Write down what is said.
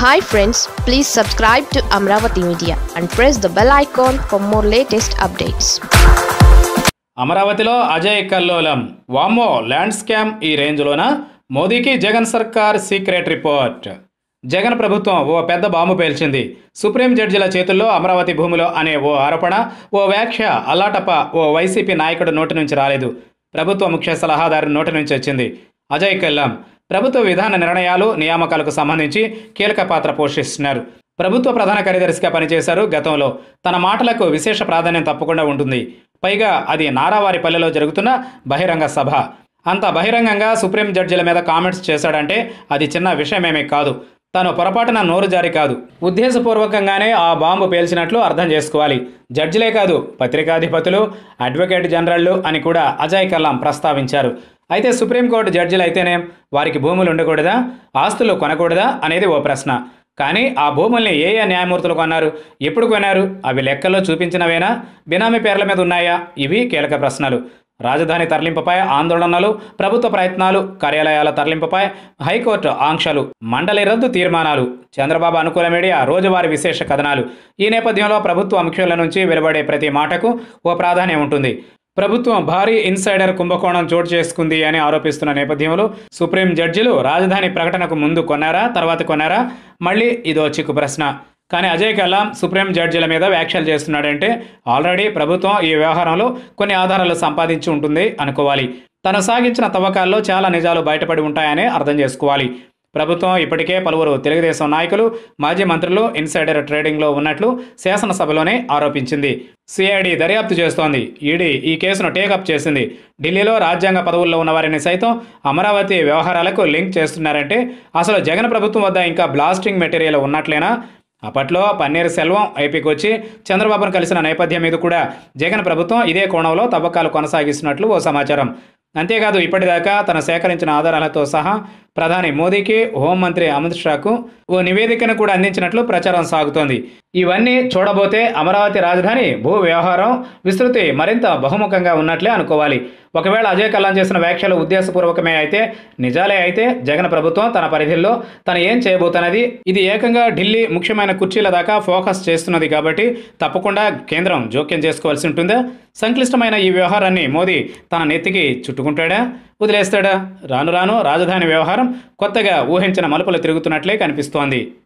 hi friends please subscribe to Amaravati media and press the bell icon for more latest updates అమరావతిలో అజయ్ కల్లోలం వామ్మో land scam ఈ రేంజ్లోన మోదీకి జగన్ సర్కార్ సీక్రెట్ రిపోర్ట్ జగన్ ప్రభుత్వం ఓ పెద్ద బాంబు పేల్చింది సుప్రీం జడ్జిల చేతుల్లో అమరావతి భూములో అనే ఓ ఆరోపణ ఓ వ్యాఖ్య అల్లాటప్ప ఓ వైసీపీ నాయకుడు నోటి నుంచి రాలేదు ప్రభుత్వ ముఖ్య సలహాదారు నోటి నుంచి వచ్చింది అజయ్ కల్లాం ప్రభుత్వ విధాన నిర్ణయాలు నియామకాలకు సంబంధించి కీలక పాత్ర పోషిస్తున్నారు ప్రభుత్వ ప్రధాన కార్యదర్శిగా పనిచేశారు గతంలో తన మాటలకు విశేష ప్రాధాన్యం తప్పకుండా ఉంటుంది పైగా అది నారావారిపల్లెలో జరుగుతున్న బహిరంగ సభ అంత బహిరంగంగా సుప్రీం జడ్జిల మీద కామెంట్స్ చేశాడంటే అది చిన్న విషయమేమీ కాదు తాను పొరపాటున నోరు జారి కాదు ఉద్దేశపూర్వకంగానే ఆ బాంబు పేల్చినట్లు అర్థం చేసుకోవాలి జడ్జిలే కాదు పత్రికాధిపతులు అడ్వకేట్ జనరల్లు అని కూడా అజయ్ కల్లాం ప్రస్తావించారు అయితే సుప్రీంకోర్టు జడ్జిలు అయితేనే వారికి భూములు ఉండకూడదా ఆస్తులు కొనకూడదా అనేది ఓ ప్రశ్న కానీ ఆ భూముల్ని ఏ ఏ న్యాయమూర్తులు కొన్నారు ఎప్పుడు కొన్నారు అవి లెక్కల్లో చూపించినవేనా బినామీ పేర్ల మీద ఉన్నాయా ఇవి కీలక ప్రశ్నలు రాజధాని తరలింపుపై ఆందోళనలు ప్రభుత్వ ప్రయత్నాలు కార్యాలయాల తరలింపుపై హైకోర్టు ఆంక్షలు మండలి రద్దు తీర్మానాలు చంద్రబాబు అనుకూల మీడియా రోజువారీ విశేష కథనాలు ఈ నేపథ్యంలో ప్రభుత్వ ముఖ్యుల నుంచి వెలువడే ప్రతి మాటకు ఓ ప్రాధాన్యం ఉంటుంది ప్రభుత్వం భారీ ఇన్సైడర్ కుంభకోణం చోటు చేసుకుంది అని ఆరోపిస్తున్న నేపథ్యంలో సుప్రీం జడ్జిలు రాజధాని ప్రకటనకు ముందు కొన్నారా తర్వాత కొన్నారా మళ్ళీ ఇదో చిక్కు ప్రశ్న కానీ అజయ్ కలాం సుప్రీం జడ్జిల మీద వ్యాఖ్యలు చేస్తున్నాడంటే ఆల్రెడీ ప్రభుత్వం ఈ వ్యవహారంలో కొన్ని ఆధారాలు సంపాదించి ఉంటుంది అనుకోవాలి తను సాగించిన తవ్వకాల్లో చాలా నిజాలు బయటపడి ఉంటాయని అర్థం చేసుకోవాలి ప్రభుత్వం ఇప్పటికే పలువురు తెలుగుదేశం నాయకులు మాజీ మంత్రులు ఇన్సైడర్ ట్రేడింగ్లో ఉన్నట్లు శాసనసభలోనే ఆరోపించింది సిఐడి దర్యాప్తు చేస్తోంది ఈడీ ఈ కేసును టేకప్ చేసింది ఢిల్లీలో రాజ్యాంగ పదవుల్లో ఉన్న వారిని సైతం అమరావతి వ్యవహారాలకు లింక్ చేస్తున్నారంటే అసలు జగన్ ప్రభుత్వం వద్ద ఇంకా బ్లాస్టింగ్ మెటీరియల్ ఉన్నట్లేనా అప్పట్లో పన్నీర్ సెల్వం ఏపీకి వచ్చి చంద్రబాబును కలిసిన నేపథ్యం మీద కూడా జగన్ ప్రభుత్వం ఇదే కోణంలో తవ్వకాలు కొనసాగిస్తున్నట్లు ఓ సమాచారం అంతేకాదు ఇప్పటిదాకా తన సేకరించిన ఆధారాలతో సహా ప్రధాని మోదీకి హోంమంత్రి అమిత్ షాకు ఓ నివేదికను కూడా అందించినట్లు ప్రచారం సాగుతోంది ఇవన్నీ చూడబోతే అమరావతి రాజధాని భూ వ్యవహారం విస్తృతి మరింత బహుముఖంగా ఉన్నట్లే అనుకోవాలి ఒకవేళ అజయ్ కల్లాం చేసిన వ్యాఖ్యలు ఉద్దేశపూర్వకమే అయితే నిజాలే అయితే జగన్ ప్రభుత్వం తన పరిధిలో తను ఏం చేయబోతున్నది ఇది ఏకంగా ఢిల్లీ ముఖ్యమైన కుర్చీల దాకా ఫోకస్ చేస్తున్నది కాబట్టి తప్పకుండా కేంద్రం జోక్యం చేసుకోవాల్సి ఉంటుందా సంక్లిష్టమైన ఈ వ్యవహారాన్ని మోదీ తన నెత్తికి చుట్టుకుంటాడా వదిలేస్తాడా రాను రాను రాజధాని వ్యవహారం కొత్తగా ఊహించిన మలుపులు తిరుగుతున్నట్లే కనిపిస్తోంది